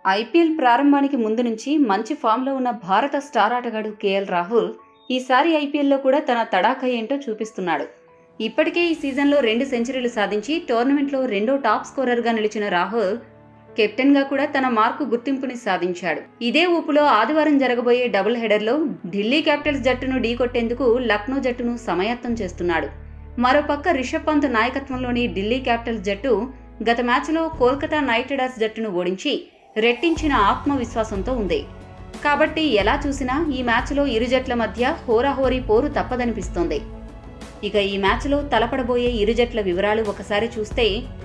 IPL ప్రారంభానికి ముందు నుంచి మంచి ఫామ్లో ఉన్న భారత స్టార్ ఆటగాడు కేఎల్ రాహుల్ ఈసారి ఐపీఎల్లో కూడా తన తడాఖా ఏంటో చూపిస్తున్నాడు ఇప్పటికే ఈ సీజన్లో రెండు సెంచరీలు సాధించి టోర్నమెంట్లో రెండో టాప్ స్కోరర్గా నిలిచిన రాహుల్ కెప్టెన్గా కూడా తన మార్కు గుర్తింపుని సాధించాడు ఇదే ఊపులో ఆదివారం జరగబోయే డబుల్ హెడర్లో ఢిల్లీ క్యాపిటల్స్ జట్టును ఢీకొట్టేందుకు లక్నో జట్టును సమయత్తం చేస్తున్నాడు మరోపక్క రిషబ్ పంత్ నాయకత్వంలోని ఢిల్లీ క్యాపిటల్స్ జట్టు గత మ్యాచ్లో కోల్కతా నైట్ రైడర్స్ జట్టును ఓడించి రెట్టించిన ఆత్మవిశ్వాసంతో ఉంది కాబట్టి ఎలా చూసినా ఈ మ్యాచ్లో ఇరు జట్ల మధ్య హోరాహోరీ పోరు తప్పదనిపిస్తోంది ఇక ఈ మ్యాచ్లో తలపడబోయే ఇరు జట్ల వివరాలు ఒకసారి చూస్తే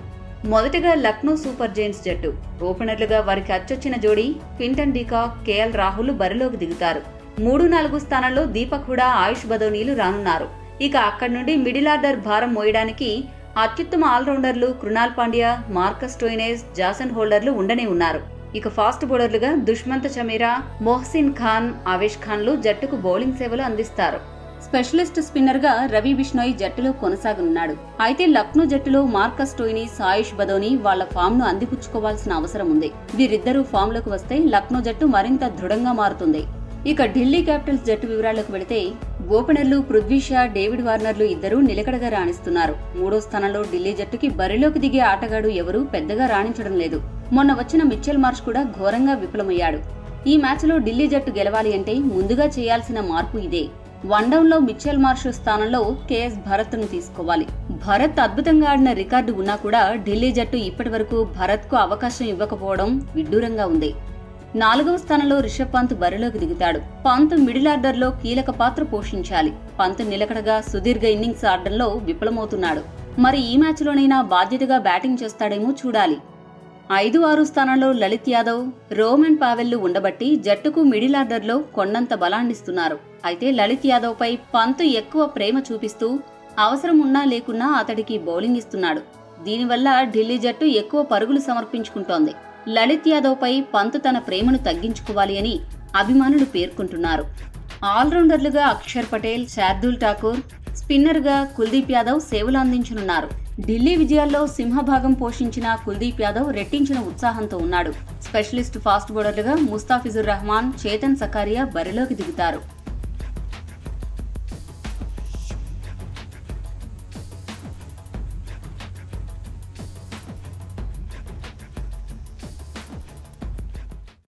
మొదటగా లక్నో సూపర్ జైంట్స్ జట్టు ఓపెనర్లుగా వారికి అచ్చొచ్చిన జోడీ క్వింటన్ డీకాక్ కేఎల్ రాహుల్ బరిలోకి దిగుతారు మూడు నాలుగు స్థానాల్లో దీపక్ హుడా ఆయుష్ బదోనీలు రానున్నారు ఇక అక్కడి నుండి మిడిల్ ఆర్డర్ భారం మోయడానికి అత్యుత్తమ ఆల్రౌండర్లు Krunal Pandya Marcus Stoinis Jason హోల్డర్లు ఉండనే ఉన్నారు ఇక ఫాస్ట్ బౌలర్లుగా దుష్మంత్ చమీరా మొహసిన్ ఖాన్ ఆవేష్ ఖాన్లు జట్టుకు బౌలింగ్ సేవలు అందిస్తారు స్పెషలిస్ట్ స్పిన్నర్ గా రవి బిష్నోయ్ జట్టులో కొనసాగనున్నాడు అయితే లక్నో జట్టులో మార్కస్ టోయినీస్ ఆయుష్ బదోని వాళ్ల ఫామ్ ను అందిపుచ్చుకోవాల్సిన అవసరం ఉంది వీరిద్దరూ ఫామ్ లోకి వస్తే లక్నో జట్టు మరింత దృఢంగా మారుతుంది ఇక ఢిల్లీ క్యాపిటల్స్ జట్టు వివరాలకు వెళితే ఓపెనర్లు పృథ్వీ షా డేవిడ్ వార్నర్లు ఇద్దరూ నిలకడగా రాణిస్తున్నారు మూడో స్థానంలో ఢిల్లీ జట్టుకి బరిలోకి దిగే ఆటగాడు ఎవరూ పెద్దగా రాణించడం లేదు మొన్న వచ్చిన మిచ్చెల్ మార్ష్ కూడా ఘోరంగా విఫలమయ్యాడు ఈ మ్యాచ్లో ఢిల్లీ జట్టు గెలవాలి అంటే ముందుగా చేయాల్సిన మార్పు ఇదే వన్డౌన్లో మిచ్చెల్ మార్ష్ స్థానంలో కేఎస్ భరత్ ను తీసుకోవాలి భరత్ అద్భుతంగా ఆడిన రికార్డు ఉన్నా కూడా ఢిల్లీ జట్టు ఇప్పటి వరకు భరత్ కు అవకాశం ఇవ్వకపోవడం విడ్డూరంగా ఉంది నాలుగవ స్థానంలో రిషబ్ పంత్ బరిలోకి దిగుతాడు పంత్ మిడిల్ ఆర్డర్లో కీలక పాత్ర పోషించాలి పంత్ నిలకడగా సుదీర్ఘ ఇన్నింగ్స్ ఆడడంలో విఫలమవుతున్నాడు మరి ఈ మ్యాచ్లోనైనా బాధ్యతగా బ్యాటింగ్ చేస్తాడేమో చూడాలి ఐదు ఆరు స్థానంలో లలిత్ యాదవ్ రోమన్ పావెల్లు ఉండబట్టి జట్టుకు మిడిల్ ఆర్డర్లో కొండంత బలాన్నిస్తున్నారు అయితే లలిత్ యాదవ్ పై పంత్ ఎక్కువ ప్రేమ చూపిస్తూ అవసరం ఉన్నా లేకున్నా అతడికి బౌలింగ్ ఇస్తున్నాడు దీనివల్ల ఢిల్లీ జట్టు ఎక్కువ పరుగులు సమర్పించుకుంటోంది లలిత్ యాదవ్ పై పంత్ తన ప్రేమను తగ్గించుకోవాలి అని అభిమానులు పేర్కొంటున్నారు ఆల్రౌండర్లుగా అక్షర్ పటేల్ శార్దుల్ ఠాకూర్ స్పిన్నర్గా కుల్దీప్ యాదవ్ సేవలు అందించనున్నారు ఢిల్లీ విజయాల్లో సింహభాగం పోషించిన కుల్దీప్ యాదవ్ రెట్టించిన ఉత్సాహంతో ఉన్నాడు స్పెషలిస్ట్ ఫాస్ట్ బౌలర్లుగా ముస్తాఫిజుర్ రహమాన్ చేతన్ సకారియా బరిలోకి దిగుతారు